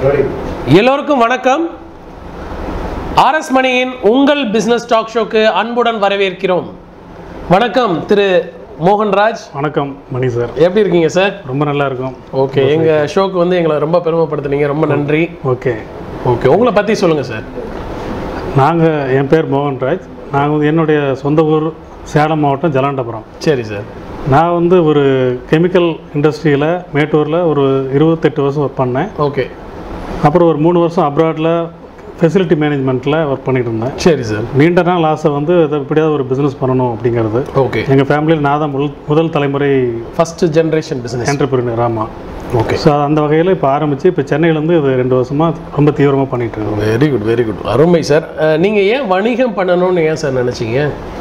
எல்லோருக்கும் வணக்கம் ஆர்எஸ் மணியின் உங்கள் பிசினஸ் டாக் ஷோக்கு அன்புடன் வரவேற்கிறோம் வணக்கம் திரு மோகன்ராஜ் வணக்கம் மணி சார் எப்படி இருக்கீங்க சார் ரொம்ப நல்லா இருக்கும் ஓகே எங்க ஷோக்கு வந்து எங்களை ரொம்ப பெருமைப்படுத்துனீங்க ரொம்ப நன்றி ஓகே ஓகே உங்களை பத்தி சொல்லுங்க சார் நாங்கள் என் பேர் மோகன்ராஜ் நான் வந்து என்னுடைய சொந்த ஊர் சேலம் மாவட்டம் ஜலாண்டபுரம் சரி சார் நான் வந்து ஒரு கெமிக்கல் இண்டஸ்ட்ரியில் மேட்டூரில் ஒரு இருபத்தெட்டு வருஷம் ஒர்க் பண்ணேன் ஓகே அப்புறம் ஒரு மூணு வருஷம் அப்ராடில் ஃபெசிலிட்டி மேனேஜ்மெண்ட்டில் ஒர்க் பண்ணிட்டு இருந்தேன் சரி சார் நீண்ட நாள் ஆசை வந்து இதை எப்படியாவது ஒரு பிஸ்னஸ் பண்ணணும் அப்படிங்கிறது ஓகே எங்கள் ஃபேமிலியில் நான் தான் முதல் முதல் தலைமுறை ஃபர்ஸ்ட் ஜெனரேஷன் பிசினஸ் என்டர்பிரினர் ஆமாம் ஓகே ஸோ அந்த வகையில் இப்போ ஆரம்பித்து இப்போ சென்னையிலேருந்து இது ரெண்டு வருஷமாக ரொம்ப தீவிரமாக பண்ணிட்டு இருக்கோம் வெரி குட் வெரி குட் அருமை சார் அஹ், நீங்க ஏன் வணிகம் பண்ணணும்னு ஏன் சார் நினைச்சீங்க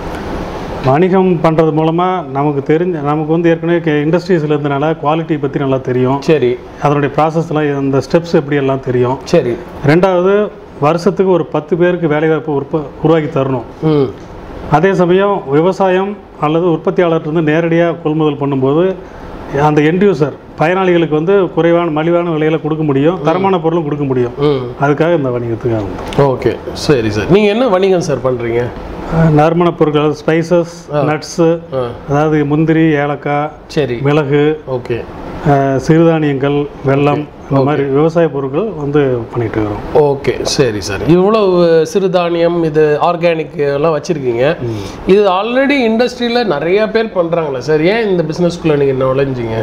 வணிகம் பண்ணுறது மூலமாக நமக்கு தெரிஞ்ச நமக்கு வந்து ஏற்கனவே இண்டஸ்ட்ரீஸில் இருந்தனால குவாலிட்டி பற்றி நல்லா தெரியும் சரி அதனுடைய ப்ராசஸ்லாம் இந்த ஸ்டெப்ஸ் எப்படி எல்லாம் தெரியும் சரி ரெண்டாவது வருஷத்துக்கு ஒரு பத்து பேருக்கு வேலைவாய்ப்பு உற்ப உருவாக்கி தரணும் ம் அதே சமயம் விவசாயம் அல்லது உற்பத்தியாளர்கிட்ட நேரடியாக கொள்முதல் பண்ணும்போது அந்த எண்ட் யூசர் பயனாளிகளுக்கு வந்து குறைவான மலிவான விலையில கொடுக்க முடியும் தரமான பொருளும் கொடுக்க முடியும் ம் அதுக்காக இந்த வணிகத்துக்காக வந்தோம். ஓகே சரி சார் நீங்கள் என்ன வணிகம் சார் பண்ணுறீங்க அஹ் நறுமண பொருட்கள் ஸ்பைசஸ் நட்ஸு ஆ அதாவது முந்திரி ஏலக்காய் சரி மிளகு ஓகே அஹ் சிறுதானியங்கள் வெல்லம் இந்த மாதிரி விவசாய பொருட்கள் வந்து பண்ணிட்டு இருக்கிறோம் ஓகே சரி சார் இவ்வளவு சிறுதானியம் இது ஆர்கானிக் எல்லாம் வச்சுருக்கீங்க இது ஆல்ரெடி இண்டஸ்ட்ரியில் நிறைய பேர் பண்ணுறாங்களே சார் ஏன் இந்த பிஸ்னஸ்க்குள்ளே நீங்கள் நுழைஞ்சிங்க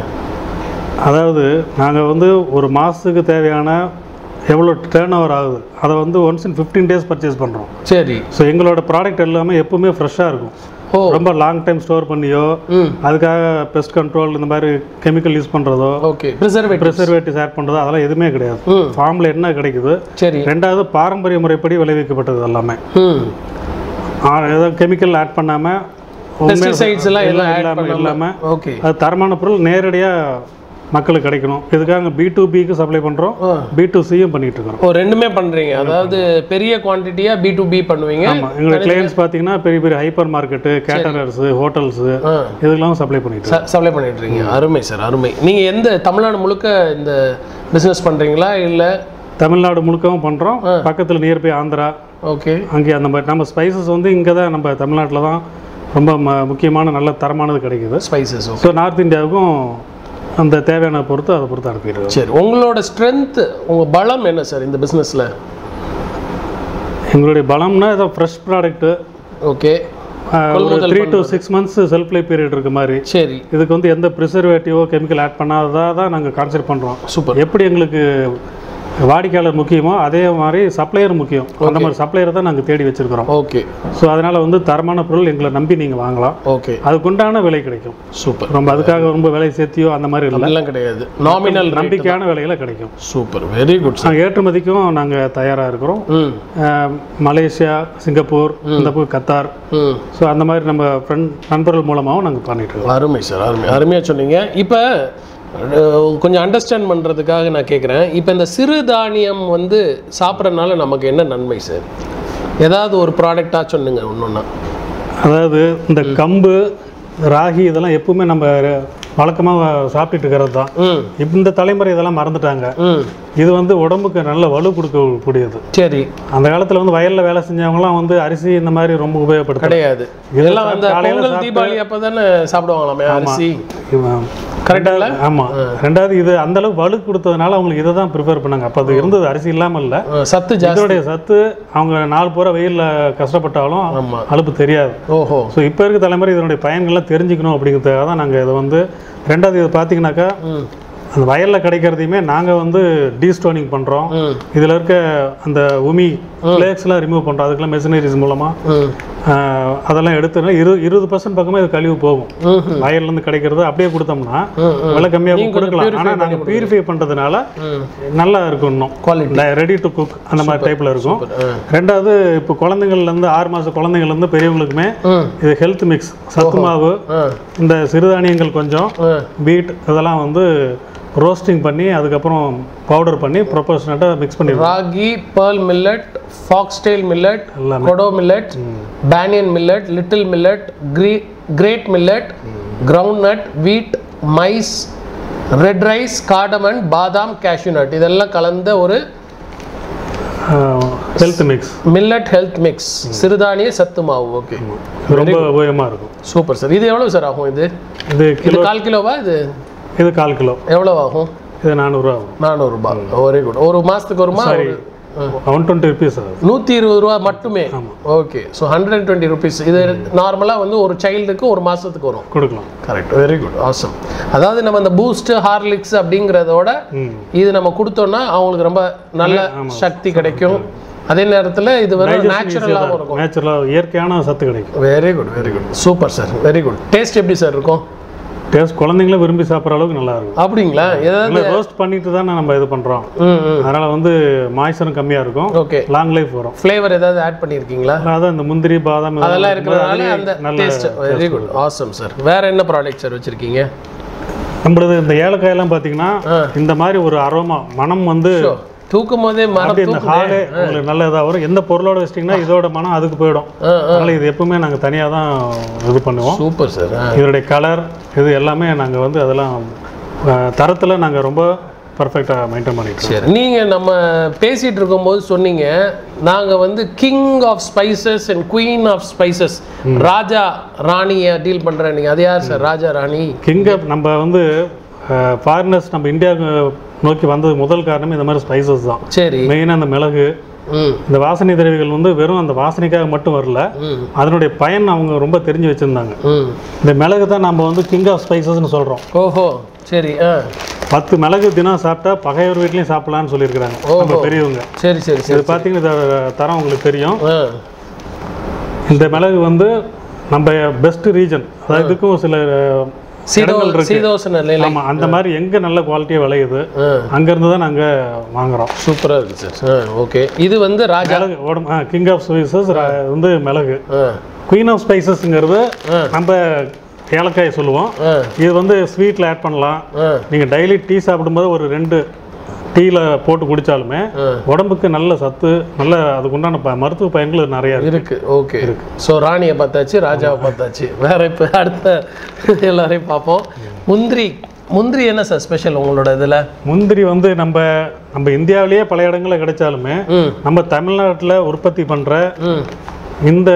அதாவது நாங்கள் வந்து ஒரு மாதத்துக்கு தேவையான எவ்வளோ டேர்ன் ஓவர் ஆகுது அதை வந்து once in fifteen days purchase பண்ணுறோம் சரி ஸோ எங்களோட ப்ராடக்ட் எல்லாமே எப்பவுமே ஃப்ரெஷ்ஷாக இருக்கும் ஓ ரொம்ப லாங் டைம் ஸ்டோர் பண்ணியோ ம் அதுக்காக பெஸ்ட் கண்ட்ரோல் இந்த மாதிரி கெமிக்கல் யூஸ் பண்ணுறதோ ஓகே ப்ரிசர்வேட்டிவ் ப்ரிசர்வேட்டிவ்ஸ் ஆட் பண்ணுறதோ அதெல்லாம் எதுவுமே கிடையாது ம் ஃபார்மில் என்ன கிடைக்குது சரி ரெண்டாவது பாரம்பரிய முறைப்படி விளைவிக்கப்பட்டது எல்லாமே ம் ஆ, ஏதோ கெமிக்கல் ஆட் பண்ணாமல் பெஸ்டிசைட்ஸ் எல்லாம் எல்லாம் ஆட் இல்லாமல் பண்ணாம இல்லாமல் ஓகே அது தரமான பொருள் நேரடியாக மக்களுக்கு கிடைக்கணும் இதுக்காக பி டு பிக்கு சப்ளை பண்ணுறோம் ஆ. பி டு சியும் பண்ணிட்டு இருக்கிறோம் ஓ ரெண்டுமே பண்ணுறீங்க அதாவது பெரிய குவான்டிட்டியாக பி டு பி பண்ணுவீங்க ஆமாம் எங்களுடைய கிளையன்ஸ் பார்த்தீங்கன்னா பெரிய பெரிய ஹைப்பர் மார்க்கெட்டு கேட்டரர்ஸு ஹோட்டல்ஸு ஆ இதுக்கெல்லாம் சப்ளை பண்ணிட்டு இருக்கோம். சப்ளை பண்ணிட்டு இருக்கீங்க அருமை சார் அருமை நீங்கள் எந்த தமிழ்நாடு முழுக்க இந்த பிஸ்னஸ் பண்ணுறீங்களா இல்லை தமிழ்நாடு முழுக்கவும் பண்ணுறோம் பக்கத்தில் நியர்பை ஆந்திரா ஓகே அங்கே அந்த மாதிரி நம்ம ஸ்பைசஸ் வந்து இங்கே தான் நம்ம தமிழ்நாட்டில் தான் ரொம்ப ம முக்கியமான நல்ல தரமானது கிடைக்குது ஸ்பைசஸ் ஸோ நார்த் இந்தியாவுக்கும் அந்த தேவையான பொறுத்து அதை பொறுத்து அனுப்பிடுறோம் சரி உங்களோட ஸ்ட்ரென்த் உங்கள் பலம் என்ன சார் இந்த பிஸ்னஸில் எங்களுடைய பலம்னா ஏதோ ஃப்ரெஷ் ப்ராடக்ட்டு ஓகே ஒரு three to six months self life period இருக்க மாதிரி சரி இதுக்கு வந்து எந்த ப்ரிசர்வேட்டிவோ கெமிக்கல் ஆட் பண்ணாததா தான் நாங்கள் கான்செப்ட் பண்ணுறோம் சூப்பர் எப்படி எங்களுக்கு வாடிக்கையாளர் முக்கியமோ அதே மாதிரி சப்ளையர் முக்கியம் அந்த மாதிரி சப்ளையரை தான் நாங்கள் தேடி வச்சிருக்கிறோம் ஓகே ஸோ அதனால் வந்து தரமான பொருள் எங்களை நம்பி நீங்கள் வாங்கலாம் ஓகே அதுக்குண்டான விலை கிடைக்கும் சூப்பர் ரொம்ப அதுக்காக ரொம்ப விலை சேர்த்தியோ அந்த மாதிரி இல்லை அதெல்லாம் கிடையாது நாமினல் நம்பிக்கையான விலையில கிடைக்கும் சூப்பர் வெரி குட் சார் நாங்கள் ஏற்றுமதிக்கும் நாங்கள் தயாராக இருக்கிறோம் ம் அஹ், மலேசியா சிங்கப்பூர் இந்த பக்கம் கத்தார் ம் ஸோ அந்த மாதிரி நம்ம ஃப்ரெண்ட் நண்பர்கள் மூலமாகவும் நாங்கள் பண்ணிட்டு இருக்கோம் அருமை சார் அருமை அருமையாக சொன்னீங்க இப்போ கொஞ்சம் அண்டர்ஸ்டாண்ட் பண்ணுறதுக்காக நான் கேட்குறேன் இப்போ இந்த சிறுதானியம் வந்து சாப்பிட்றதுனால நமக்கு என்ன நன்மை சார் ஏதாவது ஒரு ப்ராடக்டாக சொன்னுங்க ஒன்று அதாவது இந்த கம்பு ராகி இதெல்லாம் எப்பவுமே நம்ம வழக்கமாக சாப்பிட்டுட்டு இருக்கிறது தான் ம் இப்போ இந்த தலைமுறை இதெல்லாம் மறந்துட்டாங்க ம் இது வந்து உடம்புக்கு நல்ல வலு கொடுக்கக்கூடியது சரி அந்த காலத்தில் வந்து வயலில் வேலை செஞ்சவங்கலாம் வந்து அரிசி இந்த மாதிரி ரொம்ப உபயோகப்படுத்த கிடையாது இதெல்லாம் அந்த காலையில பொங்கல் தீபாவளி அப்போ தானே சாப்பிடுவாங்களாமே அரிசி கரெக்டாக ஆமாம் ரெண்டாவது இது அந்த அளவுக்கு வலு கொடுத்ததுனால அவங்களுக்கு இதை தான் ப்ரிஃபர் பண்ணாங்க அப்போ அது இருந்தது அரிசி இல்லாமல் இல்லை அஹ், சத்து ஜாஸ்தி இதோடைய சத்து அவங்க நாள் பூரா வெயிலில் கஷ்டப்பட்டாலும் ஆமாம் அலுப்பு தெரியாது ஓஹோ ஸோ இப்போ இருக்க தலைமுறை இதனுடைய பயன்கள்லாம் தெரிஞ்சுக்கணும் அப்படிங்கிறதுக்காக தான் நாங்கள் இதை வந்து ரெண்டாவது இது பார்த்தீங்கன்னாக்கா ம் அந்த வயலில் கிடைக்கிறதையுமே நாங்கள் வந்து டீஸ்டோனிங் பண்ணுறோம் ம் இதில் இருக்க அந்த உமி ஃப்ளேக்ஸ்லாம் ரிமூவ் பண்ணுறோம் அதுக்கெல்லாம் மெஷினரிஸ் மூலமாக ம் அதெல்லாம் எடுத்துனா இரு இருபது பர்சன்ட் பக்கமாக இது கழிவு போகும் ம் வயல்லேருந்து கிடைக்கிறது அப்படியே கொடுத்தோம்னா ம், ம். விலை கம்மியாக நீங்க கொடுக்கலாம் purify ஆனால் நாங்கள் பியூரிஃபை பண்ணுறதுனால ம் நல்லா இருக்கும் இன்னும் குவாலிட்டி ரெடி டு குக் அந்த மாதிரி டைப்பில் இருக்கும் ஆ ரெண்டாவது இப்போ குழந்தைங்கள்லேருந்து ஆறு மாத குழந்தைங்கள்லேருந்து பெரியவங்களுக்குமே ம் இது ஹெல்த் மிக்ஸ் சத்து மாவு ஆ இந்த சிறுதானியங்கள் கொஞ்சம் ஆ பீட் இதெல்லாம் வந்து ரோஸ்டிங் பண்ணி அதுக்கப்புறம் பவுடர் பண்ணி ப்ரொபோஷனட்டாக மிக்ஸ் பண்ணிடுவோம் ragi pearl millet foxtail millet எல்லாமே. Kodo millet banyan millet little millet கிரே great millet groundnut wheat maize red rice cardamom பாதாம் cashew nut இதெல்லாம் கலந்த ஒரு health mix millet health mix சிறுதானிய சத்து மாவு ஓகே ரொம்ப உபயோகமாக இருக்கும் சூப்பர் சார் இது எவ்வளோ சார் ஆகும் இது இது இது கிலோ கால் கிலோவா இது இது கால் கிலோ எவ்வளோ ஆகும் இது நானூறுரூவா ஆகும் நானூறுபா வெரி குட் ஒரு மாதத்துக்கு வருமா சரி ஒன் டுவெண்ட்டி ருபீஸ் ஆகுது நூற்றி இருபது ரூபா மட்டுமே okay so hundred and twenty rupees இது நார்மலாக வந்து ஒரு சைல்டுக்கு ஒரு மாதத்துக்கு வரும் கொடுக்கலாம் கரெக்ட் வெரி குட் ஆசம் அதாவது நம்ம இந்த பூஸ்ட் ஹார்லிக்ஸ் அப்படிங்கிறதோட ம் இது நம்ம கொடுத்தோம்னா அவங்களுக்கு ரொம்ப நல்ல சக்தி கிடைக்கும் அதே நேரத்தில் இது வந்து நேச்சுரலாகவும் இருக்கும் நேச்சுரலாக இயற்கையான சத்து கிடைக்கும் very good very good super sir very good taste எப்படி சார் இருக்கும் டேஸ்ட் குழந்தைங்களே விரும்பி சாப்பிட்ற அளவுக்கு நல்லா இருக்கும் அப்படிங்களா ஏதாவது இல்லை ரோஸ்ட் பண்ணிட்டு தானே நம்ம இது பண்ணுறோம் ம் ம் அதனால் வந்து மாய்ச்சரும் கம்மியாக இருக்கும் ஓகே லாங் லைஃப் வரும் ஃப்ளேவர் ஏதாவது ஆட் பண்ணியிருக்கீங்களா அதான் இந்த முந்திரி பாதாம் அதெல்லாம் இதெல்லாம் இருக்கிறதுனால அந்த நல்ல taste very good awesome sir வேற என்ன ப்ராடக்ட் சார் வச்சிருக்கீங்க நம்மளது இந்த ஏலக்காயெல்லாம் பார்த்தீங்கன்னா ஆ. இந்த மாதிரி ஒரு அரோமா மனம் வந்து ஷோ, தூக்கும் போதே மரம் அப்படியே இந்த தூக்குதே. ஹாலே உங்களுக்கு நல்ல இதாக வரும் எந்த பொருளோட வச்சிட்டிங்கன்னா இதோட மனம் அதுக்கு போயிடும் ஆ, அதனால் இது எப்பவுமே நாங்கள் தனியாக தான் இது பண்ணுவோம் சூப்பர் சார் ஆ. இதோடைய கலர் இது எல்லாமே நாங்கள் வந்து அதெல்லாம் தரத்தில் நாங்கள் ரொம்ப பர்ஃபெக்டாக மெயின்டைன் பண்ணிட்டு இருக்கோம். சரி நீங்க நம்ம பேசிட்டு இருக்கும்போது சொன்னீங்க நாங்க வந்து king of spices and queen of spices ராஜா ராணியை டீல் பண்றேன் நீங்க அது யார் சார் ராஜா ராணி கிங் ஆஃப் நம்ம வந்து ஃபாரினர்ஸ் நம்ம இந்தியாவுக்கு நோக்கி வந்தது முதல் காரணம் இந்த மாதிரி ஸ்பைசஸ் தான் சரி மெயினாக அந்த மிளகு ம் இந்த வாசனை திரவிகள் வந்து வெறும் அந்த வாசனைக்காக மட்டும் வரல ம் அதனுடைய பயன் அவங்க ரொம்ப தெரிஞ்சு வச்சுருந்தாங்க ம் இந்த மிளகு தான் நம்ம வந்து கிங் ஆஃப் ஸ்பைசஸ்னு சொல்கிறோம் ஓஹோ சரி ஆ பத்து மிளகு தினம் சாப்பிட்டா பகைவர் வீட்லையும் சாப்பிடலாம்னு சொல்லியிருக்கிறாங்க நம்ம பெரியவங்க சரி சரி இது சரி பார்த்தீங்கன்னா இந்த தரம் உங்களுக்கு தெரியும் ஆ இந்த மிளகு வந்து நம்ம பெஸ்ட் ரீஜன் அதாவது இதுக்கும் சில சீதோ இடங்கள் இருக்கு சீதோசன நிலை ஆமாம் அந்த மாதிரி எங்கே நல்ல குவாலிட்டியாக விளையுது ஆ அங்கேருந்து தான் நாங்கள் வாங்குறோம் சூப்பரா இருக்கு சார் ஆ ஓகே இது வந்து ராஜா மிளகு உடம்பு கிங் ஆஃப் ஸ்பைசஸ் வந்து மிளகு ஆ குயின் ஆஃப் ஸ்பைசஸ்ங்கிறது ஆ. நம்ம ஏலக்காய் சொல்லுவோம் ஆ இது வந்து ஸ்வீட்டில் ஆட் பண்ணலாம் ஆ நீங்கள் டெய்லி டீ சாப்பிடும்போது ஒரு ரெண்டு டீயில் போட்டு குடித்தாலுமே ஆ. உடம்புக்கு நல்ல சத்து நல்ல அதுக்கு உண்டான ப மருத்துவ பயன்கள் நிறைய இருக்கு இருக்கு ஓகே ஸோ ராணியை பார்த்தாச்சு ராஜாவை பார்த்தாச்சு வேற இப்போ அடுத்த எல்லாரையும் பார்ப்போம் முந்திரி முந்திரி என்ன சார் ஸ்பெஷல் உங்களோட இதில் முந்திரி வந்து நம்ம நம்ம இந்தியாவிலேயே பல இடங்களில் கிடைச்சாலுமே ம் நம்ம தமிழ்நாட்டில் உற்பத்தி பண்ணுற ம் இந்த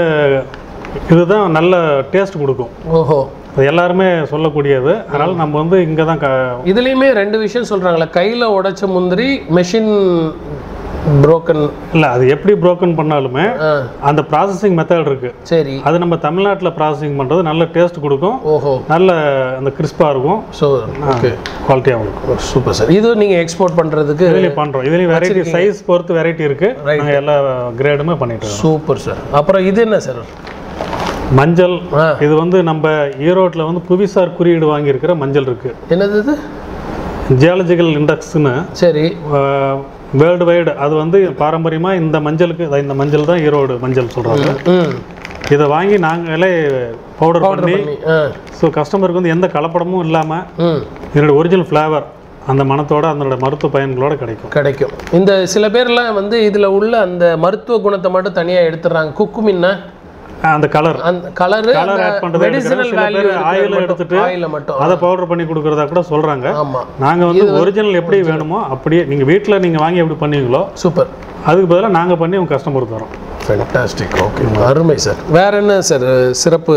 இதுதான் நல்ல டேஸ்ட் கொடுக்கும் ஓஹோ அது எல்லாருமே சொல்லக்கூடியது அதனால் நம்ம வந்து இங்கே தான் க இதுலேயுமே ரெண்டு விஷயம் சொல்கிறாங்களே கையில் உடைச்ச முந்திரி மெஷின் புரோக்கன் இல்லை அது எப்படி புரோக்கன் பண்ணாலுமே ஆ அந்த ப்ராசஸிங் மெத்தட் இருக்கு சரி அது நம்ம தமிழ்நாட்டில் ப்ராசஸிங் பண்ணுறது நல்ல டேஸ்ட் கொடுக்கும் ஓஹோ நல்ல அந்த கிறிஸ்பாக இருக்கும் ஸோ ஓகே குவாலிட்டியாகவும் இருக்கும் சூப்பர் சார் இது நீங்கள் எக்ஸ்போர்ட் பண்ணுறதுக்கு இதுலேயும் பண்ணுறோம் இதுலேயும் வெரைட்டி சைஸ் பொறுத்து வெரைட்டி இருக்கு Right. நாங்கள் எல்லா கிரேடுமே பண்ணிட்டு இருக்கோம் சூப்பர் சார் அப்புறம் இது என்ன சார் மஞ்சள் ஆ இது வந்து நம்ம ஈரோட்டில் வந்து புவிசார் குறியீடு வாங்கியிருக்கிற மஞ்சள் இருக்கு என்னது இது ஜியாலஜிக்கல் இண்டெக்ஸ்னு சரி வேர்ல்டு வைடு அது வந்து பாரம்பரியமாக இந்த மஞ்சளுக்கு அதான் இந்த மஞ்சள் தான் ஈரோடு மஞ்சள் சொல்கிறாங்க ம் இதை வாங்கி நாங்களே பவுடர் பவுடர் பண்ணி பண்ணி ஆ ஸோ கஸ்டமருக்கு வந்து எந்த கலப்படமும் இல்லாமல் ம் இதனோட ஒரிஜினல் ஃப்ளேவர் அந்த மனத்தோட அதனோட மருத்துவ பயன்களோட கிடைக்கும் கிடைக்கும் இந்த சில பேர்லாம் வந்து இதில் உள்ள அந்த மருத்துவ குணத்தை மட்டும் தனியாக எடுத்துடுறாங்க குக்குமின்னா அஹ் அந்த கலர் அந்த கலரு கலர் ஆட் பண்ணுறது மெடிசினல் சில வேல்யூ பேர் ஆயில் எடுத்துட்டு ஆயில மட்டும் அதை பவுடர் பண்ணி கொடுக்குறதா கூட சொல்கிறாங்க ஆமாம் நாங்கள் வந்து ஒரிஜினல் எப்படி வேணுமோ அப்படியே நீங்கள் வீட்டில் நீங்கள் வாங்கி எப்படி பண்ணுவீங்களோ சூப்பர் அதுக்கு பதிலாக நாங்கள் பண்ணி உங்கள் கஸ்டமருக்கு தரோம் ஃபென்டாஸ்டிக் ஓகே அருமை சார் வேற என்ன சார் சிறப்பு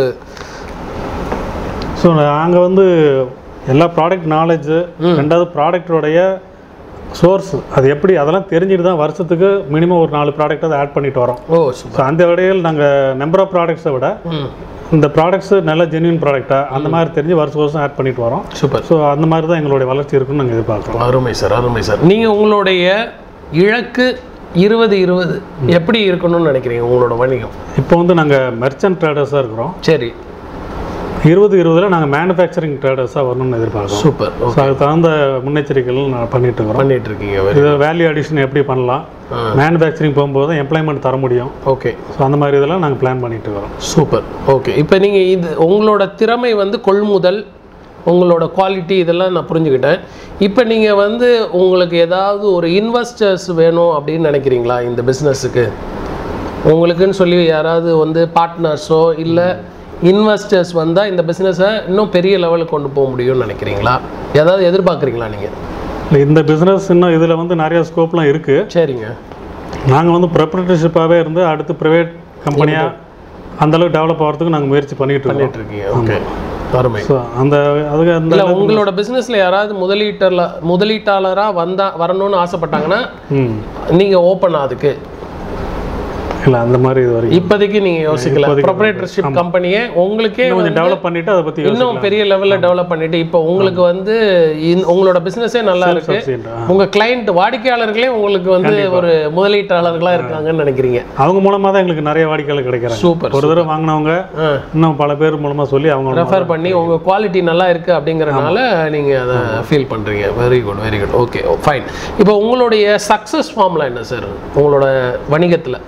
ஸோ நாங்கள் வந்து எல்லா ப்ராடக்ட் நாலேஜு ரெண்டாவது ப்ராடக்டோடைய சோர்ஸ் அது எப்படி அதெல்லாம் தெரிஞ்சுட்டு தான் வருஷத்துக்கு மினிமம் ஒரு நாலு ப்ராடக்ட் அதை ஆட் பண்ணிட்டு வரோம் ஓ ஸோ சூப்பர் அந்த வகையில் நாங்கள் நம்பர் ஆஃப் ப்ராடக்ட்ஸை விட ம் இந்த ப்ராடக்ட்ஸ் நல்ல ஜென்யூன் ப்ராடக்ட்டா அந்த மாதிரி தெரிஞ்சு வருஷம் வருஷம் ஆட் பண்ணிட்டு வரோம் சூப்பர் ஸோ அந்த மாதிரி தான் எங்களுடைய வளர்ச்சி இருக்குன்னு நாங்கள் எதிர்பார்க்குறோம் அருமை சார் அருமை சார் நீங்கள் உங்களுடைய இலக்கு இருபது இருபது எப்படி இருக்கணும்னு நினைக்கிறீங்க உங்களோட வணிகம் இப்போ வந்து நாங்கள் மெர்ச்சன்ட் ட்ரேடர்ஸாக இருக்கிறோம் சரி இருபது இருபதில் நாங்கள் மேனுஃபேக்சரிங் ட்ரேடர்ஸாக வரணும்னு எதிர்பார்க்குறோம் சூப்பர் ஸோ அதுக்கு தகுந்த முன்னெச்சரிக்கைகள் நான் பண்ணிட்டு இருக்கிறோம் பண்ணிட்டு இருக்கீங்க வெரி இது வேல்யூ அடிஷன் எப்படி பண்ணலாம் ஆ. மேனுஃபேக்சரிங் போகும்போது எம்ப்ளாய்மெண்ட் தர முடியும் ஓகே ஸோ அந்த மாதிரி இதெல்லாம் நாங்கள் பிளான் பண்ணிட்டு இருக்கிறோம் சூப்பர் ஓகே இப்போ நீங்கள் இது உங்களோட திறமை வந்து கொள்முதல் உங்களோட குவாலிட்டி இதெல்லாம் நான் புரிஞ்சுக்கிட்டேன் இப்போ நீங்கள் வந்து உங்களுக்கு ஏதாவது ஒரு இன்வெஸ்டர்ஸ் வேணும் அப்படின்னு நினைக்கிறீங்களா இந்த பிஸ்னஸுக்கு உங்களுக்குன்னு சொல்லி யாராவது வந்து பார்ட்னர்ஸோ இல்லை இன்வெஸ்டர்ஸ் வந்தால் இந்த பிஸ்னஸை இன்னும் பெரிய லெவலுக்கு கொண்டு போக முடியும்னு நினைக்கிறீங்களா ஏதாவது எதிர்பார்க்குறீங்களா நீங்கள் இல்லை இந்த பிஸ்னஸ் இன்னும் இதில் வந்து நிறைய ஸ்கோப்லாம் இருக்குது சரிங்க நாங்கள் வந்து ப்ரெப்பரேட்டர்ஷிப்பாகவே இருந்து அடுத்து ப்ரைவேட் கம்பெனியாக அந்தளவுக்கு டெவலப் ஆகிறதுக்கு நாங்கள் முயற்சி பண்ணிட்டு இருக்கோம் பண்ணிட்டு இருக்கீங்க ஓகே அருமை ஸோ அந்த அதுக்கு அந்த இல்லை உங்களோட பிஸ்னஸில் யாராவது முதலீட்டர்ல முதலீட்டாளராக வந்தா வரணும்னு ஆசைப்பட்டாங்கன்னா ம் நீங்கள் ஓப்பன் அதுக்கு இல்லை அந்த மாதிரி இது வரைக்கும் இப்போதைக்கு நீங்கள் யோசிக்கல ப்ரொப்ரேட்டர்ஷிப் கம்பெனியே உங்களுக்கே கொஞ்சம் வந்து டெவலப் பண்ணிவிட்டு அதை பற்றி இன்னும் பெரிய லெவலில் டெவலப் பண்ணிட்டு இப்போ உங்களுக்கு வந்து இந்த- உங்களோட பிஸ்னஸே நல்லா இருக்கு யோசிச்சுட்டு உங்க கிளைண்ட் வாடிக்கையாளர்களே உங்களுக்கு வந்து ஒரு முதலீட்டாளர்களா இருக்காங்கன்னு நினைக்கிறீங்க அவங்க மூலமாக தான் எங்களுக்கு நிறைய வாடிக்கையாளர் கிடைக்கிறாங்க சூப்பர் ஒரு தடவை வாங்கினவங்க ஆ இன்னும் பல பேர் மூலமாக சொல்லி அவங்க ரெஃபர் பண்ணி உங்க குவாலிட்டி நல்லா இருக்கு அப்படிங்கறனால நீங்க அதை ஃபீல் பண்றீங்க very good very good okay fine இப்போ உங்களுடைய சக்ஸஸ் ஃபார்ம்ல என்ன சார் உங்களோட வணிகத்துல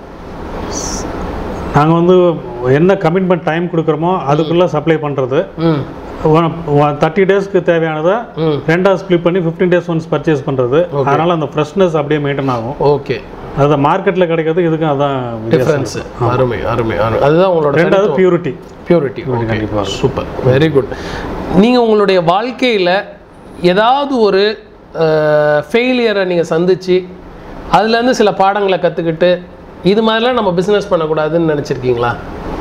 நாங்கள் வந்து என்ன கமிட்மெண்ட் டைம் கொடுக்குறோமோ அதுக்குள்ளே சப்ளை பண்ணுறது ம் தேர்ட்டி டேஸ்க்கு தேவையானதை ம் ரெண்டாக ஸ்ப்ளிட் பண்ணி ஃபிஃப்டீன் டேஸ் ஒன்ஸ் பர்ச்சேஸ் பண்ணுறது அதனால் அந்த ஃப்ரெஷ்னஸ் அப்படியே மெயின்டைன் ஆகும் ஓகே அது மார்க்கெட்டில் கிடைக்கிறது இதுக்கும் அதான் வித்தியாசம். டிஃபரன்ஸ் அருமை அருமை அருமை அதுதான் உங்களோட ரெண்டாவது purity purity okay super very good நீங்கள் உங்களுடைய வாழ்க்கையில் ஏதாவது ஒரு ஃபெயிலியரை நீங்கள் சந்திச்சு அதுலேருந்து சில பாடங்களை கற்றுக்கிட்டு இது மாதிரிலாம் நம்ம பிஸ்னஸ் பண்ணக்கூடாதுன்னு நினச்சிருக்கீங்களா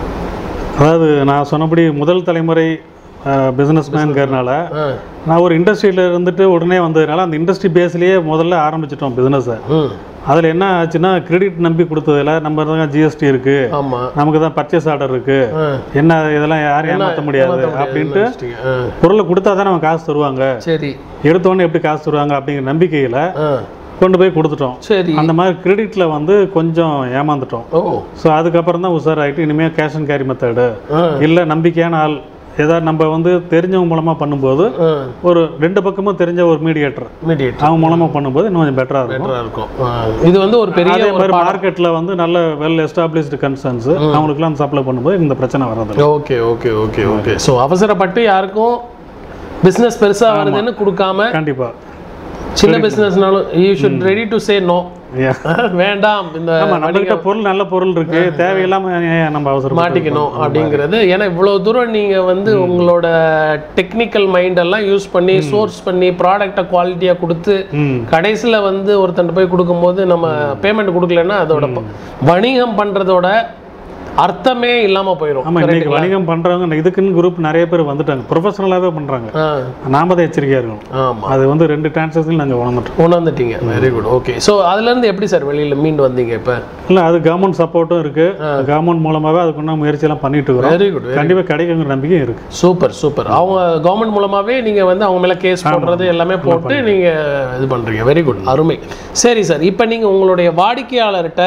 அதாவது நான் சொன்னபடி முதல் தலைமுறை பிஸ்னஸ் மேன்கிறனால ஆ நான் ஒரு இண்டஸ்ட்ரியில் இருந்துட்டு உடனே வந்ததுனால அந்த இண்டஸ்ட்ரி பேஸ்லேயே முதல்ல ஆரம்பிச்சிட்டோம் பிஸ்னஸை ம் அதில் என்ன ஆச்சுன்னா கிரெடிட் நம்பி கொடுத்ததில் நம்ம தான் ஜிஎஸ்டி இருக்குது ஆமாம் நமக்கு தான் பர்ச்சேஸ் ஆர்டர் இருக்குது ஆ என்ன இதெல்லாம் யாரையும் ஏமாற்ற முடியாது அப்படின்ட்டு ஆ பொருளை கொடுத்தா தான் நம்ம காசு தருவாங்க சரி எடுத்தோடனே எப்படி காசு தருவாங்க அப்படிங்கிற நம்பிக்கையில் ஆ கொண்டு போய் கொடுத்துட்டோம் சரி அந்த மாதிரி கிரெடிட்டில் வந்து கொஞ்சம் ஏமாந்துட்டோம் ஓ ஸோ அதுக்கப்புறம் தான் உஷார் ஆகிட்டு இனிமேல் கேஷ் அண்ட் கேரி மெத்தடு ஆ இல்லை நம்பிக்கையான ஆள் ஏதாவது நம்ம வந்து தெரிஞ்சவங்க மூலமாக பண்ணும்போது ஆ ஒரு ரெண்டு பக்கமும் தெரிஞ்ச ஒரு மீடியேட்டர் மீடியேட் அவங்க மூலமாக பண்ணும்போது இன்னும் கொஞ்சம் பெட்டராக இருக்கும் பெட்டராக இருக்கும் ஆ. இது வந்து ஒரு பெரிய அதே ஒரு மாதிரி மார்க்கெட்டில் வந்து நல்ல வெல் எஸ்டாப்ளிஷ்டு கன்சர்ன்ஸ் அவங்களுக்குலாம் சப்ளை பண்ணும்போது இந்த பிரச்சனை வர்றதில்ல okay okay okay okay so அவசரப்பட்டு யாருக்கும் பிஸ்னஸ் பெருசா வருதுன்னு கொடுக்காம கண்டிப்பாக சின்ன பிஸ்னஸ்னாலும் you should ready to say no வேண்டாம் இந்த ஆமாம் நம்மகிட்ட பொருள் நல்ல பொருள் இருக்கு தேவையில்லாம ஏன் நம்ம அவசரம் மாட்டிக்கணும் அப்படிங்கிறது ஏன்னா இவ்வளவு தூரம் நீங்க வந்து உங்களோட டெக்னிக்கல் மைண்ட் எல்லாம் யூஸ் பண்ணி சோர்ஸ் பண்ணி ப்ராடக்டை குவாலிட்டியா கொடுத்து ம் கடைசியில் வந்து ஒருத்தன் போய் கொடுக்கும்போது நம்ம பேமெண்ட் கொடுக்கலன்னா அதோட ப- வணிகம் பண்றதோட அர்த்தமே இல்லாம போயிடும் ஆமாம் இன்னைக்கு வணிகம் பண்றவங்க இதுக்குன்னு குரூப் நிறைய பேர் வந்துட்டாங்க ப்ரொஃபஷனலாகவே பண்றாங்க ஆ நாம தான் எச்சரிக்கையாக இருக்கணும் ஆமா அது வந்து ரெண்டு டிரான்சாக்ஷன் நாங்கள் உணர்ந்துட்டோம் உணர்ந்துட்டீங்க வெரி குட் ஓகே ஸோ அதுலேருந்து எப்படி சார் வெளியில் மீண்டு வந்தீங்க இப்போ இல்லை அது கவர்மெண்ட் சப்போர்ட்டும் இருக்கு கவர்மெண்ட் மூலமாகவே அதுக்குள்ள முயற்சியெல்லாம் பண்ணிட்டு இருக்கிறோம் வெரி குட் கண்டிப்பாக கிடைக்குங்கிற நம்பிக்கையும் இருக்கு சூப்பர் சூப்பர் அவங்க கவர்மெண்ட் மூலமாகவே நீங்கள் வந்து அவங்க மேலே கேஸ் போடுறது எல்லாமே போட்டு நீங்கள் இது பண்ணுறீங்க வெரி குட் அருமை சரி சார் இப்போ நீங்கள் உங்களுடைய வாடிக்கையாளர்கிட்ட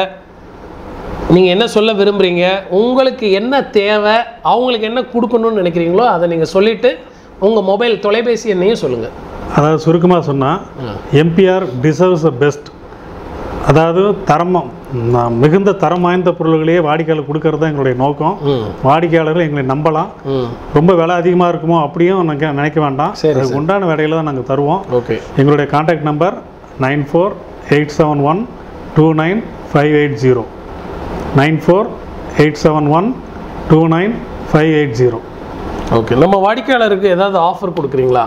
நீங்கள் என்ன சொல்ல விரும்புகிறீங்க உங்களுக்கு என்ன தேவை அவங்களுக்கு என்ன கொடுக்கணும்னு நினைக்கிறீங்களோ அதை நீங்கள் சொல்லிவிட்டு உங்கள் மொபைல் தொலைபேசி எண்ணையும் சொல்லுங்கள் அதாவது சுருக்கமாக சொன்னால் எம்பிஆர் டிசர்வ்ஸ் அ பெஸ்ட் அதாவது தரமம் ம், மிகுந்த தரம் வாய்ந்த பொருள்களையே வாடிக்கையாளர் கொடுக்கறது தான் எங்களுடைய நோக்கம் ம் வாடிக்கையாளர்கள் எங்களை நம்பலாம் ம் ரொம்ப விலை அதிகமாக இருக்குமோ அப்படியும் நினைக்க நினைக்க வேண்டாம் சரி, அதுக்கு உண்டான விலையில தான் நாங்கள் தருவோம் ஓகே எங்களுடைய contact number nine four eight seven one two nine five eight zero nine four eight seven one two nine five eight zero okay நம்ம வாடிக்கையாளருக்கு ஏதாவது ஆஃபர் கொடுக்குறீங்களா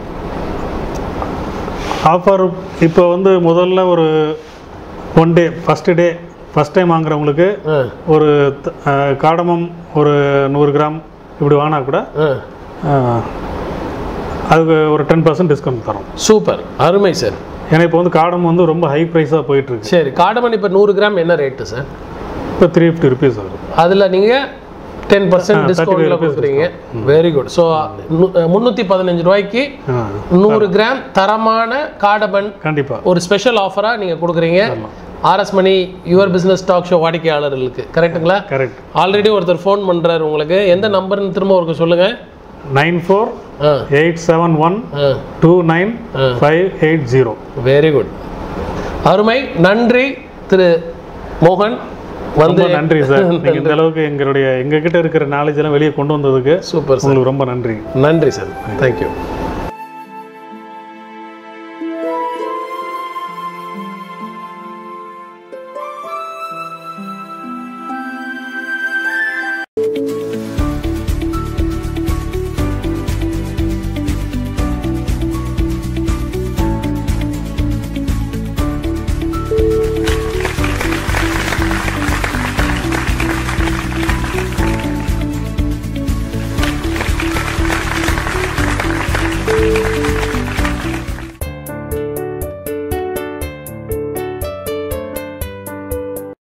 ஆஃபர் இப்போ வந்து முதல்ல ஒரு one day first day first time வாங்குறவங்களுக்கு ஆ ஒரு த- அஹ், காடமம் ஒரு நூறு கிராம் இப்படி வாங்கினா கூட ஆ அஹ், அதுக்கு ஒரு டென் பர்சன்ட் டிஸ்கவுண்ட் தரோம் சூப்பர் அருமை சார் ஏன்னா இப்போ வந்து காடம் வந்து ரொம்ப ஹை ப்ரைஸாக போயிட்டுருக்கு சரி காடமன் இப்போ நூறு கிராம் என்ன ரேட்டு சார் இப்போ த்ரீ ஃபிஃப்டி ருபீஸ் ஆகும் அதில் நீங்கள் டென் பர்சன்ட் டிஸ்கவுண்ட்டில் rupees கொடுக்குறீங்க வெரி குட் ஸோ முந்நூற்றி பதினஞ்சு ரூபாய்க்கு ஆ நூறு கிராம் தரமான காடமன் கண்டிப்பாக ஒரு ஸ்பெஷல் ஆஃபராக நீங்கள் கொடுக்குறீங்க RS money your business talk show வாடிக்கையாளர்களுக்கு கரெக்ட்டுங்களா கரெக்ட் ஆல்ரெடி ஒருத்தர் ஃபோன் பண்ணுறாரு உங்களுக்கு எந்த நம்பர்னு திரும்ப ஒருக்கு சொல்லுங்கள் நைன் ஃபோர் ஆ எயிட் செவன் ஒன் ஆ two nine five eight zero very good அருமை நன்றி திரு மோகன் வந்து ரொம்ப நன்றி சார் நீங்கள் இந்த அளவுக்கு எங்களுடைய எங்ககிட்ட இருக்கிற நாலேஜ் எல்லாம் வெளியே கொண்டு வந்ததுக்கு சூப்பர் சார் உங்களுக்கு ரொம்ப நன்றி நன்றி சார் தேங்க்யூ